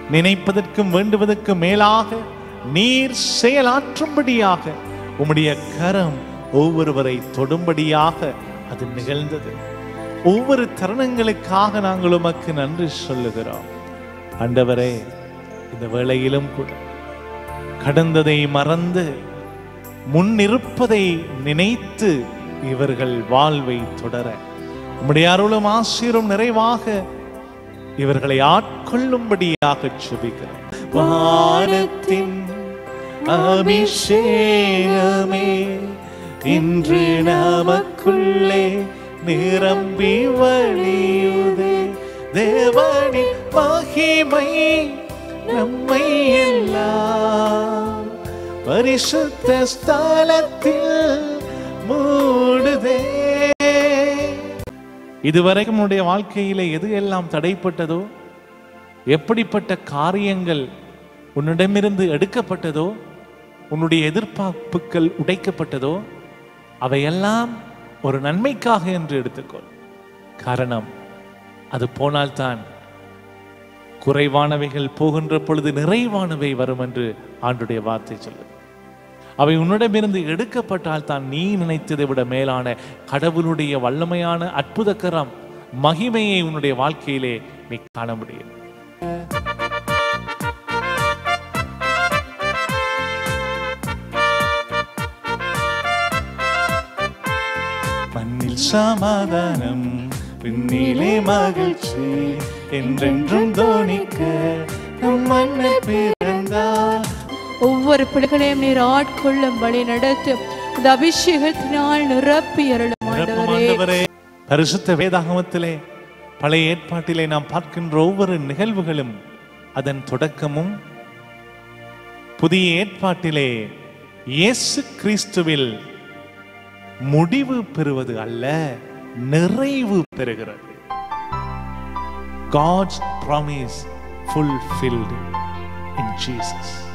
நினைப்பதற்கும் வேண்டுவதற்கும் மேலாக நீர் செயலாற்றும்படியாக உம்முடைய கரம் ஒவ்வொருவரை தொடும்படியாக அது நிகழ்ந்தது ஒவ்வொரு தருணங்களுக்காக நாங்கள் உமக்கு நன்றி சொல்லுகிறோம் ஆண்டவரே இந்த வேளையிலும் கூட கடந்ததை மறந்து முன்னிருப்பதை நினைத்து இவர்கள் வாழ்வை தொடர உம்முடைய அருளும் ஆசீரும் நிறைவாக இவர்களை ஆட்கொள்ளும்படியாக சுபிக்கிறேன் வானத்தின் அபிஷேகமே இன்று நமக்குள்ளே நிரம்பி வழியுதே தேவனின் மகிமை நம்மை எல்லாம் பரிசுத்த ஸ்தலத்தில் மூடுதே இதுவரைக்கும் உன்னுடைய வாழ்க்கையில எது எல்லாம் தடைப்பட்டதோ எப்படிப்பட்ட காரியங்கள் உன்னிடமிருந்து எடுக்கப்பட்டதோ உன்னுடைய எதிர்பார்ப்புகள் உடைக்கப்பட்டதோ அவையெல்லாம் ஒரு நன்மைக்காக என்று எடுத்துக்கொள் காரணம் அது போனால்தான் குறைவானவைகள் போகின்ற பொழுது நிறைவானவை வரும் என்று ஆண்டுடைய வார்த்தை சொல்லுது அவை உன்னிடமிருந்து எடுக்கப்பட்டால் தான் நீ நினைத்ததை விட மேலான கடவுளுடைய வல்லமையான அற்புதக்கரம் மகிமையை உன்னுடைய வாழ்க்கையிலே நீ காண முடியும் மண்ணில் சமாதானம் விண்ணிலே மகிழ்ச்சி என்றென்றும் தோணிக்க நம் மண்ணை பிறந்தார் ஒவ்வொரு பிள்ளைகளையும் நீர் ஆட்கொள்ளும் வழி நடத்தும் இந்த அபிஷேகத்தினால் நிரப்பி அருளும் நிரப்பும் ஆண்டவரே ஆண்டவரே பரிசுத்த வேதாகமத்திலே பழைய ஏற்பாட்டிலே நாம் பார்க்கின்ற ஒவ்வொரு நிகழ்வுகளும் அதன் தொடக்கமும் புதிய ஏற்பாட்டிலே இயேசு கிறிஸ்துவில் முடிவு பெறுவது அல்ல நிறைவு பெறுகிறது God's promise fulfilled in Jesus.